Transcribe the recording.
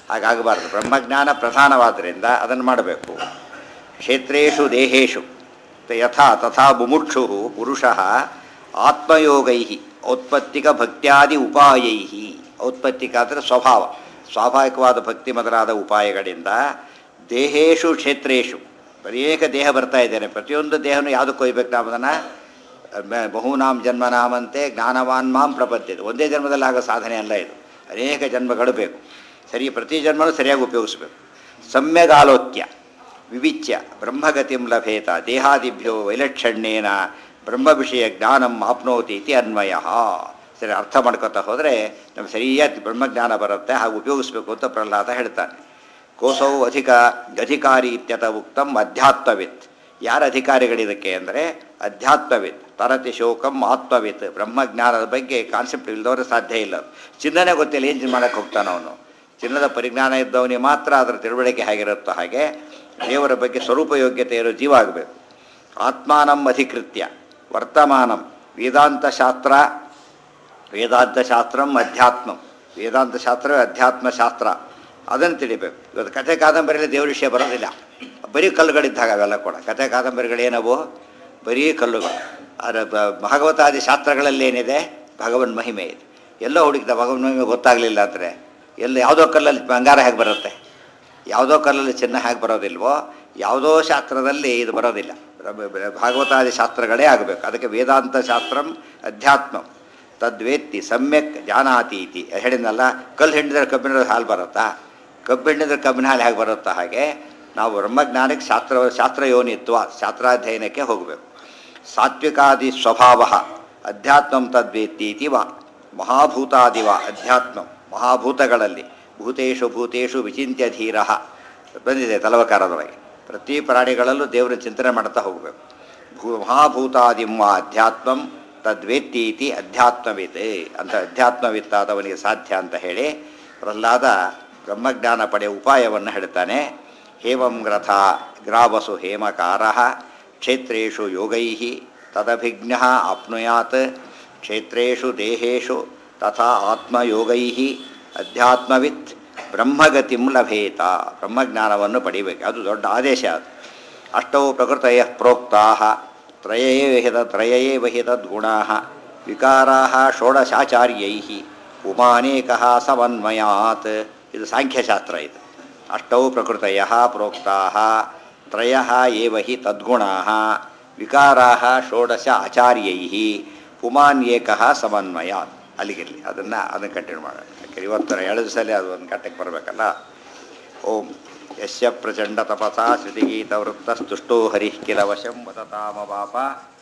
ಹಾಗಾಗಬಾರ್ದು ಬ್ರಹ್ಮಜ್ಞಾನ ಪ್ರಧಾನವಾದ್ದರಿಂದ ಅದನ್ನು ಮಾಡಬೇಕು ಕ್ಷೇತ್ರೇಷು ದೇಹೇಶು ತ- ಯಥಾ ತಥಾ ಮುಮುಕ್ಷು ಪುರುಷ ಆತ್ಮಯೋಗೈ ಔತ್ಪತ್ತಿಕ ಭಕ್ತ್ಯಾದಿ ಉಪಾಯೈ ಔತ್ಪತ್ತಿಕ ಅಂದರೆ ಸ್ವಭಾವ ಸ್ವಾಭಾವಿಕವಾದ ಭಕ್ತಿ ಮೊದಲಾದ ಉಪಾಯಗಳಿಂದ ದೇಹೇಶು ಕ್ಷೇತ್ರೇಶು ಅನೇಕ ದೇಹ ಬರ್ತಾ ಇದ್ದೇನೆ ಪ್ರತಿಯೊಂದು ದೇಹನೂ ಯಾವುದಕ್ಕೆ ಹೋಗ್ಬೇಕು ನಾವು ಅದನ್ನು ಮ- ಬಹೂನಾಂ ಜನ್ಮನಾಮಂತೆ ಜ್ಞಾನವಾನ್ ಮಾಂ ಪ್ರಪದ್ಯತೆ ಒಂದೇ ಜನ್ಮದಲ್ಲಿ ಆಗೋ ಸಾಧನೆ ಅಲ್ಲ ಇದು ಅನೇಕ ಜನ್ಮಗಳು ಬೇಕು ಸರಿ ಪ್ರತಿ ಜನ್ಮನೂ ಸರಿಯಾಗಿ ಉಪಯೋಗಿಸ್ಬೇಕು ಸಮ್ಯಗಾಲೋಕ್ಯ ವಿವಿಚ್ಯ ಬ್ರಹ್ಮಗತಿಂ ಲಭೇತ ದೇಹಾದಿಭ್ಯೋ ವೈಲಕ್ಷಣ್ಯೇನ ಬ್ರಹ್ಮ ವಿಷಯ ಜ್ಞಾನಂ ಆಪ್ನೋತಿ ಇತಿ ಅನ್ವಯ ಸರಿ ಅರ್ಥ ಮಾಡ್ಕೊತಾ ಹೋದರೆ ನಮ್ಗೆ ಸರಿಯಾಗಿ ಬ್ರಹ್ಮಜ್ಞಾನ ಬರುತ್ತೆ ಹಾಗೆ ಉಪಯೋಗಿಸ್ಬೇಕು ಅಂತ ಪ್ರಹ್ಲಾದ ಹೇಳ್ತಾನೆ ಕೋಸೌ ಅಧಿಕ ಅಧಿಕಾರಿ ಇತ್ಯತ ಉಕ್ತಂ ಅಧ್ಯಾತ್ಮವಿತ್ ಯಾರ ಅಧಿಕಾರಿಗಳಿದಕ್ಕೆ ಅಂದರೆ ಅಧ್ಯಾತ್ಮವಿತ್ ತರತಿ ಶೋಕಂ ಆತ್ಮವಿತ್ ಬ್ರಹ್ಮಜ್ಞಾನದ ಬಗ್ಗೆ ಕಾನ್ಸೆಪ್ಟ್ ಇಲ್ಲದವ್ರೆ ಸಾಧ್ಯ ಇಲ್ಲ ಚಿನ್ನನೇ ಗೊತ್ತಿಲ್ಲ ಏನು ಮಾಡಕ್ಕೆ ಹೋಗ್ತಾನೆ ಅವನು ಚಿನ್ನದ ಪರಿಜ್ಞಾನ ಇದ್ದವನಿಗೆ ಮಾತ್ರ ಅದರ ತಿಳುವಳಿಕೆ ಹೇಗಿರುತ್ತೋ ಹಾಗೆ ದೇವರ ಬಗ್ಗೆ ಸ್ವರೂಪ ಯೋಗ್ಯತೆ ಇರೋ ಜೀವ ಆಗಬೇಕು ಆತ್ಮಾನಂ ಅಧಿಕೃತ್ಯ ವರ್ತಮಾನಂ ವೇದಾಂತ ಶಾಸ್ತ್ರ ವೇದಾಂತ ಶಾಸ್ತ್ರಂ ಅಧ್ಯಾತ್ಮಂ ವೇದಾಂತ ಶಾಸ್ತ್ರವೇ ಅಧ್ಯಾತ್ಮ ಶಾಸ್ತ್ರ ಅದನ್ನು ತಿಳಿಬೇಕು ಇವತ್ತು ಕಥೆ ಕಾದಂಬರಿಯಲ್ಲಿ ದೇವ್ರ ವಿಷಯ ಬರೋದಿಲ್ಲ ಬರೀ ಕಲ್ಲುಗಳಿದ್ದಾಗ ಅವೆಲ್ಲ ಕೂಡ ಕಥೆ ಕಾದಂಬರಿಗಳೇನವು ಬರೀ ಕಲ್ಲುಗಳು ಅದರ ಬ- ಭಾಗವತಾದಿ ಶಾಸ್ತ್ರಗಳಲ್ಲಿ ಏನಿದೆ ಭಗವನ್ ಮಹಿಮೆ ಇದೆ ಎಲ್ಲೋ ಹುಡುಕಿದ ಭಗವನ್ ಮಹಿಮೆ ಗೊತ್ತಾಗಲಿಲ್ಲ ಅಂದರೆ ಎಲ್ಲ ಯಾವುದೋ ಕಲ್ಲಲ್ಲಿ ಬಂಗಾರ ಹೇಗೆ ಬರುತ್ತೆ ಯಾವುದೋ ಕಲ್ಲಲ್ಲಿ ಚಿನ್ನ ಹೇಗೆ ಬರೋದಿಲ್ವೋ ಯಾವುದೋ ಶಾಸ್ತ್ರದಲ್ಲಿ ಇದು ಬರೋದಿಲ್ಲ ಬ್ರ- ಬ್ರ- ಭಾಗವತಾದಿ ಶಾಸ್ತ್ರಗಳೇ ಆಗಬೇಕು ಅದಕ್ಕೆ ವೇದಾಂತ ಶಾಸ್ತ್ರಂ ಅಧ್ಯಾತ್ಮಂ ತದ್ವೇತ್ತಿ ಸಮ್ಯಕ್ ಜಾನಾತಿ ಇತಿ ಹೇಳಿದ್ನಲ್ಲ ಕಲ್ಲು ಹಿಂಡಿದ್ರೆ ಕಬ್ಬಿನ ಹಾಲು ಬರುತ್ತಾ ಕಬ್ಬು ಹಿಂಡಿದ್ರೆ ಕಬ್ಬಿನ ಹಾಲು ಹೇಗೆ ಬರುತ್ತಾ ಹಾಗೆ ನಾವು ಬ್ರಹ್ಮಜ್ಞಾನಕ್ಕೆ ಶಾಸ್ತ್ರ ಶಾಸ್ತ್ರ ಯೋನಿತ್ವ ಶಾಸ್ತ್ರಾಧ್ಯಯನಕ್ಕೆ ಹೋಗಬೇಕು ಸಾತ್ವಿಕಾದಿ ಸ್ವಭಾವ ಅಧ್ಯಾತ್ಮಂ ತದ್ವೇತ್ತಿ ಇತಿ ವಾ ಮಹಾಭೂತಾದಿವ ಅಧ್ಯಾತ್ಮ ಮಹಾಭೂತಗಳಲ್ಲಿ ಭೂತೇಶು ಭೂತೇಶು ವಿಚಿಂತ್ಯ ಧೀರ ಬಂದಿದೆ ತಲವಕಾರದೊಳಗೆ ಪ್ರತಿ ಪ್ರಾಣಿಗಳಲ್ಲೂ ದೇವರ ಚಿಂತನೆ ಮಾಡ್ತಾ ಹೋಗಬೇಕು ಭೂ ಮಹಾಭೂತಾದಿಂ ವಾ ಅಧ್ಯಾತ್ಮಂ ತದ್ವೇತ್ತೀತಿ ಅಧ್ಯಾತ್ಮವಿತ್ ಅಂತ ಅಧ್ಯಾತ್ಮವಿತ್ತಾದವನಿಗೆ ಸಾಧ್ಯ ಅಂತ ಹೇಳಿ ಪ್ರಹ್ಲಾದ ಬ್ರಹ್ಮಜ್ಞಾನ ಪಡೆಯ ಉಪಾಯವನ್ನು ಹೇಳ್ತಾನೆ ಹೇಮಂ ಗ್ರಥ ಗ್ರಾವಸು ಹೇಮಕಾರ ಕ್ಷೇತ್ರೇಷು ಯೋಗೈ ತದಭಿಜ್ಞ ಆಪ್ನುಯಾತ್ ಕ್ಷೇತ್ರೇಷು ದೇಹೇಶು ತಥಾ ಆತ್ಮಯೋಗೈ ಅಧ್ಯಾತ್ಮವಿತ್ ಬ್ರಹ್ಮಗತಿಂ ಲಭೇತ ಬ್ರಹ್ಮಜ್ಞಾನವನ್ನು ಪಡಿಬೇಕು ಅದು ದೊಡ್ಡ ಆದೇಶ ಅದು ಅಷ್ಟೌ ಪ್ರಕೃತಯ ಪ್ರೋಕ್ತಾ ತ್ರಯೇ ವಿಹಿತ ತ್ರಯೇ ವಿಹಿತದ್ಗುಣಾ ವಿಕಾರಾ ಷೋಡಶಾಚಾರ್ಯೈ ಉಮಾನೇಕ ಸಮನ್ವಯಾತ್ ಇದು ಸಾಂಖ್ಯಶಾಸ್ತ್ರ ಇದು ಅಷ್ಟೌ ಪ್ರಕೃತಯ ಪ್ರೋಕ್ತಾ ತ್ರಯ ಏವ ಹಿ ತದ್ಗುಣಾ ವಿಕಾರಾ ಷೋಡಶ ಆಚಾರ್ಯೈ ಪುಮಾನ್ಯೇಕ ಸಮನ್ವಯಾತ್ ಅಲ್ಲಿಗಿರಲಿ ಅದನ್ನು ಅದನ್ನು ಕಂಟಿನ್ಯೂ ಮಾಡೋಣ ಯಾಕಂದ್ರೆ ಇವತ್ತರ ಎರಡು ದಿವಸದಲ್ಲಿ ಅದು ಒಂದು ಕಟ್ಟಕ್ಕೆ ಬರಬೇಕಲ್ಲ ಓಂ ಯಸ್ಯ ಪ್ರಚಂಡ ತಪಸಾ ಶ್ರುತಿಗೀತವೃತ್ತಸ್ತುಷ್ಟೋ ಹರಿಃ ಕಿಲ ವಶಂ ವದತಾಮ ಪಾಪ